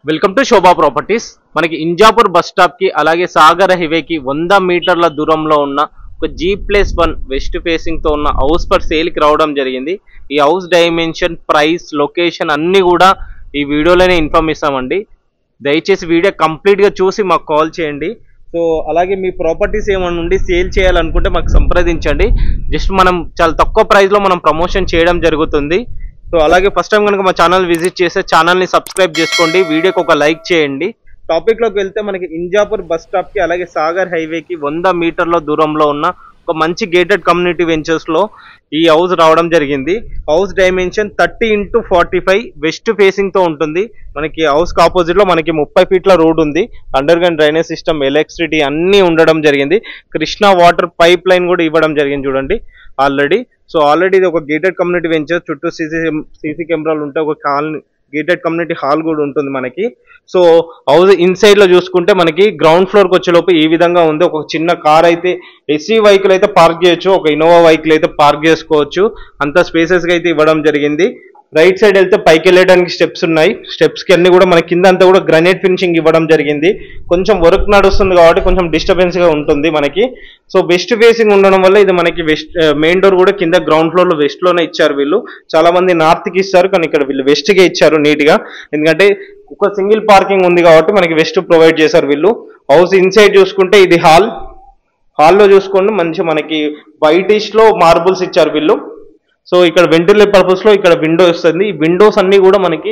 welcome to Shobha properties మనకి Injapur bus stop కి అలాగే సాగర్ హైవేకి వంద మీటర్ల దూరంలో ఉన్న ఒక G plus one west facing తో ఉన్న హౌస్ ఫర్ సేల్ కి రావడం జరిగింది ఈ హౌస్ డైమెన్షన్ ప్రైస్ లొకేషన్ అన్ని కూడా ఈ వీడియోలోనే ఇన్ఫార్మ్ ఇస్తామండి దయచేసి వీడియో కంప్లీట్ గా చూసి మాకు కాల్ చేయండి సో అలాగే మీ ప్రాపర్టీస్ ఏమైనా ఉండి సేల్ చేయాలనుకుంటే మాకు సంప్రదించండి జస్ట్ మనం చాలా తక్కువ ప్రైస్ లో మనం ప్రమోషన్ చేయడం జరుగుతుంది సో అలాగే ఫస్ట్ టైం కనుక మా ఛానల్ విజిట్ చేస్తే ఛానల్ ని సబ్స్క్రైబ్ చేసుకోండి వీడియోకి ఒక లైక్ చేయండి టాపిక్ లోకి వెళ్తే మనకి ఇంజాపూర్ బస్ స్టాప్ కి అలాగే సాగర్ హైవే కి వంద మీటర్ల దూరంలో ఉన్న ఒక మంచి గేటెడ్ కమ్యూనిటీ వెంచర్స్ లో ఈ హౌస్ రావడం జరిగింది house dimension thirty into forty five west facing తో ఉంటుంది మనకి హౌస్ కి ఆపోజిట్ లో మనకి ముప్పై ఫీట్ల రోడ్ ఉంది underground drainage system electricity అన్ని ఉండడం జరిగింది కృష్ణా వాటర్ పైప్ లైన్ కూడా ఇవ్వడం జరిగింది చూడండి ఆల్రెడీ సో ఆల్రెడీ ఇది ఒక గేటెడ్ కమ్యూనిటీ వెంచర్ చుట్టూ సీసీ సీసీ కెమెరాలు ఉంటాయి ఒక కాలనీ గేటెడ్ కమ్యూనిటీ హాల్ కూడా ఉంటుంది మనకి సో హౌస్ ఇన్సైడ్ లో చూసుకుంటే మనకి గ్రౌండ్ ఫ్లోర్ కి వచ్చేలోపు ఈ విధంగా ఉంది ఒక చిన్న కార్ అయితే ఎస్సీ వెహికల్ అయితే పార్క్ చేయొచ్చు ఒక ఇన్నోవా వెహికల్ అయితే పార్క్ చేసుకోవచ్చు అంత స్పేసెస్ గా అయితే ఇవ్వడం జరిగింది రైట్ సైడ్ వెళ్తే పైకి వెళ్ళడానికి స్టెప్స్ ఉన్నాయి స్టెప్స్ కి అన్ని కూడా మనకి కింద అంతా కూడా గ్రనైట్ ఫినిషింగ్ ఇవ్వడం జరిగింది కొంచెం వర్క్ నడుస్తుంది కాబట్టి కొంచెం డిస్టర్బెన్స్ గా ఉంటుంది మనకి సో వెస్ట్ ఫేసింగ్ ఉండడం వల్ల ఇది మనకి వెస్ట్ మెయిన్ డోర్ కూడా కింద గ్రౌండ్ ఫ్లోర్ లో వెస్ట్ లోనే ఇచ్చారు వీళ్ళు చాలా మంది నార్త్ కి ఇస్తారు కానీ ఇక్కడ వీళ్ళు వెస్ట్ గా ఇచ్చారు నీట్ గా ఎందుకంటే ఒక సింగిల్ పార్కింగ్ ఉంది కాబట్టి మనకి వెస్ట్ ప్రొవైడ్ చేశారు వీళ్ళు హౌస్ ఇన్సైడ్ చూసుకుంటే ఇది హాల్ హాల్లో చూసుకోండి మంచి మనకి వైటిష్ లో మార్బుల్స్ ఇచ్చారు వీళ్ళు సో ఇక్కడ వెంటిలేట్ పర్పస్ లో ఇక్కడ విండో వస్తుంది ఈ విండోస్ అన్ని కూడా మనకి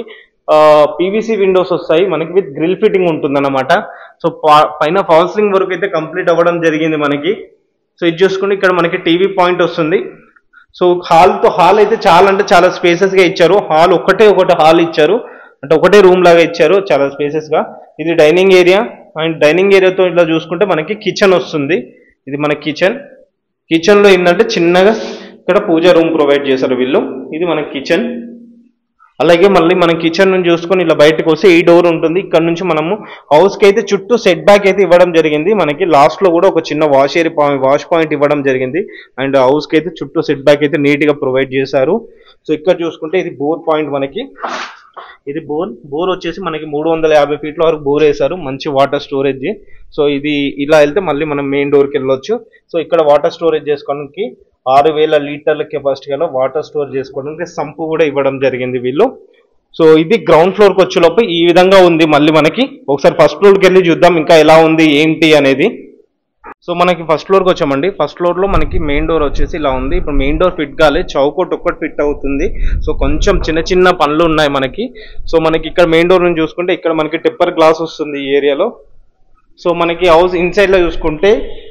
పీవీసీ విండోస్ వస్తాయి మనకి విత్ గ్రిల్ ఫిట్టింగ్ ఉంటుంది అనమాట సో పైన ఫాల్సింగ్ వర్క్ అయితే కంప్లీట్ అవ్వడం జరిగింది మనకి సో ఇది చూసుకుంటే ఇక్కడ మనకి టీవీ పాయింట్ వస్తుంది సో హాల్ తో హాల్ అయితే చాలా అంటే చాలా స్పేసెస్ గా ఇచ్చారు హాల్ ఒకటే ఒకటి హాల్ ఇచ్చారు అంటే ఒకటే రూమ్ లాగా ఇచ్చారు చాలా స్పేసెస్ గా ఇది డైనింగ్ ఏరియా అండ్ డైనింగ్ ఏరియాతో ఇట్లా చూసుకుంటే మనకి కిచెన్ వస్తుంది ఇది మన కిచెన్ కిచెన్ లో ఏంటంటే చిన్నగా ఇక్కడ పూజ రూమ్ ప్రొవైడ్ చేశారు వీళ్ళు ఇది మన కిచెన్ అలాగే మళ్ళీ మనం కిచెన్ నుంచి చూసుకొని ఇలా బయటకు వస్తే ఈ డోర్ ఉంటుంది ఇక్కడ నుంచి మనము హౌస్ కి అయితే చుట్టూ సెట్ బ్యాక్ అయితే ఇవ్వడం జరిగింది మనకి లాస్ట్ లో కూడా ఒక చిన్న వాష్ ఏరియా వాష్ పాయింట్ ఇవ్వడం జరిగింది అండ్ హౌస్ కి అయితే చుట్టూ సెట్ బ్యాక్ అయితే నీట్ గా ప్రొవైడ్ చేశారు సో ఇక్కడ చూసుకుంటే ఇది బోర్ పాయింట్ మనకి ఇది బోర్ బోర్ వచ్చేసి మనకి మూడు వందల యాభై ఫీట్ల వరకు బోర్ వేశారు మంచి వాటర్ స్టోరేజ్ సో ఇది ఇలా వెళ్తే మళ్ళీ మనం మెయిన్ డోర్కి వెళ్ళొచ్చు సో ఇక్కడ వాటర్ స్టోరేజ్ చేసుకోవడానికి ఆరు వేల లీటర్ల కెపాసిటీ గల వాటర్ స్టోర్ చేసుకోవడానికి సంపు కూడా ఇవ్వడం జరిగింది వీళ్ళు సో ఇది గ్రౌండ్ ఫ్లోర్కి వచ్చేలోపు ఈ విధంగా ఉంది మళ్ళీ మనకి ఒకసారి ఫస్ట్ ఫ్లోర్కి వెళ్ళి చూద్దాం ఇంకా ఎలా ఉంది ఏంటి అనేది సో మనకి ఫస్ట్ ఫ్లోర్కి వచ్చామండి ఫస్ట్ ఫ్లోర్లో మనకి మెయిన్ డోర్ వచ్చేసి ఇలా ఉంది ఇప్పుడు మెయిన్ డోర్ ఫిట్ కాలే చౌకోట్ ఒక్కటి ఫిట్ అవుతుంది సో కొంచెం చిన్న చిన్న పనులు ఉన్నాయి మనకి సో మనకి ఇక్కడ మెయిన్ డోర్ నుంచి చూసుకుంటే ఇక్కడ మనకి టెప్పర్ గ్లాస్ వస్తుంది ఈ ఏరియాలో సో మనకి హౌస్ ఇన్సైడ్లో చూసుకుంటే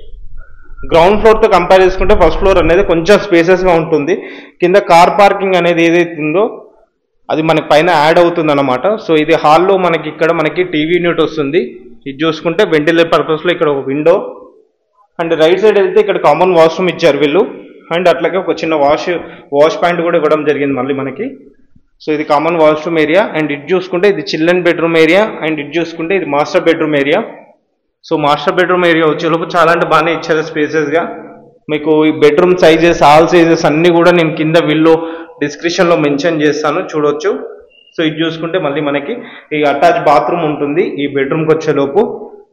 గ్రౌండ్ ఫ్లోర్తో కంపేర్ చేసుకుంటే ఫస్ట్ ఫ్లోర్ అనేది కొంచెం స్పేసెస్గా ఉంటుంది కింద కార్ పార్కింగ్ అనేది ఏదైతే ఉందో అది మనకి పైన యాడ్ అవుతుంది అనమాట సో ఇది హాల్లో మనకి ఇక్కడ మనకి టీవీ యూనిట్ వస్తుంది ఇది చూసుకుంటే వెంటిలేట్ పర్పస్లో ఇక్కడ ఒక విండో అండ్ రైట్ సైడ్ వెళ్తే ఇక్కడ కామన్ వాష్రూమ్ ఇచ్చారు వీళ్ళు అండ్ అట్లాగే ఒక చిన్న వాష్ వాష్ పాయింట్ కూడా ఇవ్వడం జరిగింది మళ్ళీ మనకి సో ఇది కామన్ వాష్రూమ్ ఏరియా అండ్ ఇది చూసుకుంటే ఇది చిల్డ్రన్ బెడ్రూమ్ ఏరియా అండ్ ఇది చూసుకుంటే ఇది master bedroom area so master bedroom area వచ్చేలోపు చాలా అంటే బాగానే ఇచ్చారు స్పేసెస్గా మీకు ఈ బెడ్రూమ్ సైజెస్ ఆల్ సైజెస్ అన్ని కూడా నేను కింద విల్లో డిస్క్రిప్షన్లో మెన్షన్ చేస్తాను చూడొచ్చు సో ఇది చూసుకుంటే మళ్ళీ మనకి ఈ అటాచ్ బాత్రూమ్ ఉంటుంది ఈ బెడ్రూమ్కి వచ్చేలోపు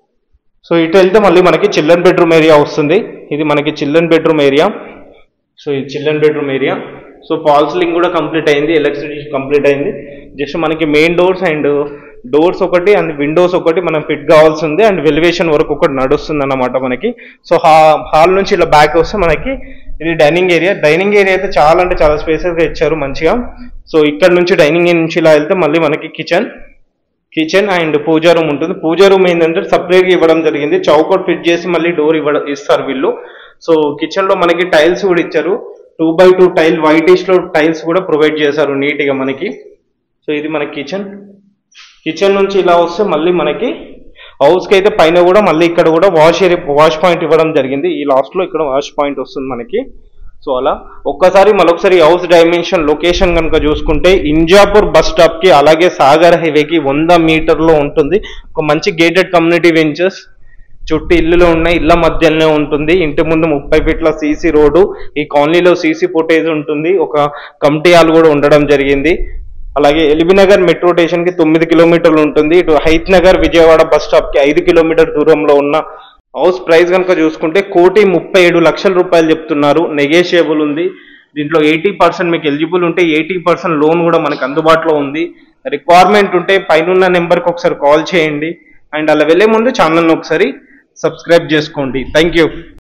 సో ఇటు వెళ్తే మళ్ళీ మనకి చిల్డ్రన్ బెడ్రూమ్ ఏరియా వస్తుంది ఇది మనకి చిల్డ్రన్ బెడ్రూమ్ ఏరియా సో ఇది children bedroom area so false link కూడా కంప్లీట్ అయింది ఎలక్ట్రిసిటీ కంప్లీట్ అయింది జస్ట్ మనకి మెయిన్ డోర్స్ అండ్ డోర్స్ ఒకటి అండ్ విండోస్ ఒకటి మనం ఫిట్ కావాల్సి ఉంది అండ్ వెలివేషన్ వరకు ఒకటి నడుస్తుంది అన్నమాట మనకి సో హాల్ నుంచి ఇలా బ్యాక్ వస్తే మనకి ఇది డైనింగ్ ఏరియా డైనింగ్ ఏరియా అయితే చాలా అంటే చాలా స్పేసెస్గా ఇచ్చారు మంచిగా సో ఇక్కడ నుంచి డైనింగ్ నుంచి ఇలా వెళ్తే మళ్ళీ మనకి kitchen kitchen and puja room ఉంటుంది పూజా రూమ్ ఏంటంటే సపరేట్గా ఇవ్వడం జరిగింది చౌకౌట్ ఫిట్ చేసి మళ్ళీ డోర్ ఇవ్వడం ఇస్తారు వీళ్ళు సో కిచెన్ లో మనకి టైల్స్ కూడా ఇచ్చారు two by two tile whitish లో టైల్స్ కూడా ప్రొవైడ్ చేశారు నీట్ గా మనకి సో ఇది మన కిచెన్ కిచెన్ నుంచి ఇలా వస్తే మళ్ళీ మనకి హౌస్ కి అయితే పైన కూడా మళ్ళీ ఇక్కడ కూడా వాష్ ఏరియా వాష్ పాయింట్ ఇవ్వడం జరిగింది ఈ లాస్ట్ లో ఇక్కడ వాష్ పాయింట్ వస్తుంది మనకి సో అలా ఒక్కసారి మరొకసారి హౌస్ డైమెన్షన్ లొకేషన్ కనుక చూసుకుంటే ఇంజాపూర్ బస్ స్టాప్ కి అలాగే సాగర్ హైవేకి వంద మీటర్లో ఉంటుంది ఒక మంచి గేటెడ్ కమ్యూనిటీ వెంచర్స్ చుట్టూ ఇల్లులు ఉన్నాయి ఇళ్ళ మధ్యలోనే ఉంటుంది ఇంటి ముందు ముప్పై ఫీట్ల సీసీ రోడ్డు ఈ కాలనీలో సీసీ ఫుటేజ్ ఉంటుంది ఒక కమిటీ హాల్ కూడా ఉండడం జరిగింది అలాగే ఎల్బీ నగర్ మెట్రో స్టేషన్ కి తొమ్మిది కిలోమీటర్లు ఉంటుంది ఇటు హైత్ నగర్ విజయవాడ బస్ స్టాప్ కి ఐదు కిలోమీటర్ దూరంలో ఉన్న హౌస్ ప్రైస్ కనుక చూసుకుంటే కోటి ముప్పై ఏడు లక్షల రూపాయలు చెప్తున్నారు నెగోషియబుల్ ఉంది దీంట్లో ఎయిటీ పర్సెంట్ మీకు ఎలిజిబుల్ ఉంటే ఎయిటీ పర్సెంట్ లోన్ కూడా మనకు అందుబాటులో ఉంది రిక్వైర్మెంట్ ఉంటే పైన నెంబర్కి ఒకసారి కాల్ చేయండి అండ్ అలా వెళ్ళే ముందు ఛానల్ని ఒకసారి సబ్స్క్రైబ్ చేసుకోండి థ్యాంక్ యూ